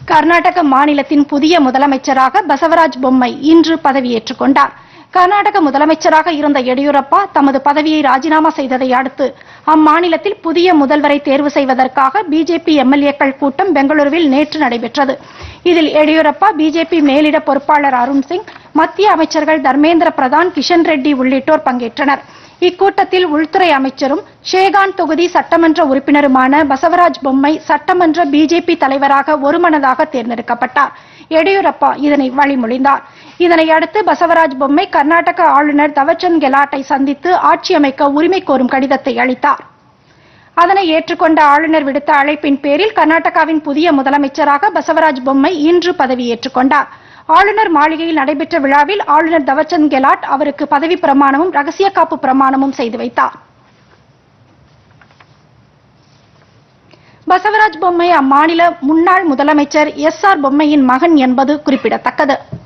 கர்நாடக மாநிலத்தின் புதிய முதலமைச்சராக பசவராஜ் பொம்மை இன்று பதவியேற்றுக் கொண்டார் கர்நாடக முதலமைச்சராக இருந்த எடியூரப்பா தமது பதவியை ராஜினாமா செய்ததை அடுத்து அம்மாநிலத்தில் புதிய முதல்வரை தேர்வு செய்வதற்காக பிஜேபி எம்எல்ஏக்கள் கூட்டம் பெங்களூருவில் நேற்று நடைபெற்றது இதில் எடியூரப்பா பிஜேபி மேலிட பொறுப்பாளர் அருண் சிங் மத்திய அமைச்சர்கள் தர்மேந்திர பிரதான் கிஷன் ரெட்டி உள்ளிட்டோர் பங்கேற்றனர் இக்கூட்டத்தில் உள்துறை அமைச்சரும் ஷேகான் தொகுதி சட்டமன்ற உறுப்பினருமான பசவராஜ் பொம்மை சட்டமன்ற பிஜேபி தலைவராக ஒருமனதாக தேர்ந்தெடுக்கப்பட்டார் எடியூரப்பா இதனை வழிமொழிந்தார் இதனை அடுத்து பசவராஜ் பொம்மை கர்நாடக ஆளுநர் தவச்சந்த் கெலாட்டை சந்தித்து ஆட்சி அமைக்க உரிமை கோரும் கடிதத்தை அளித்தார் அதனை ஏற்றுக்கொண்ட ஆளுநர் விடுத்த அழைப்பின் பேரில் கர்நாடகாவின் புதிய முதலமைச்சராக பசவராஜ் பொம்மை இன்று பதவியேற்றுக் கொண்டார் ஆளுநர் மாளிகையில் நடைபெற்ற விழாவில் ஆளுநர் தவச்சந்த் கெலாட் அவருக்கு பதவி பிரமாணமும் ரகசிய காப்பு பிரமாணமும் செய்து வைத்தார் பசவராஜ் பொம்மை அம்மாநில முன்னாள் முதலமைச்சர் எஸ் ஆர் பொம்மையின் மகன் என்பது குறிப்பிடத்தக்கது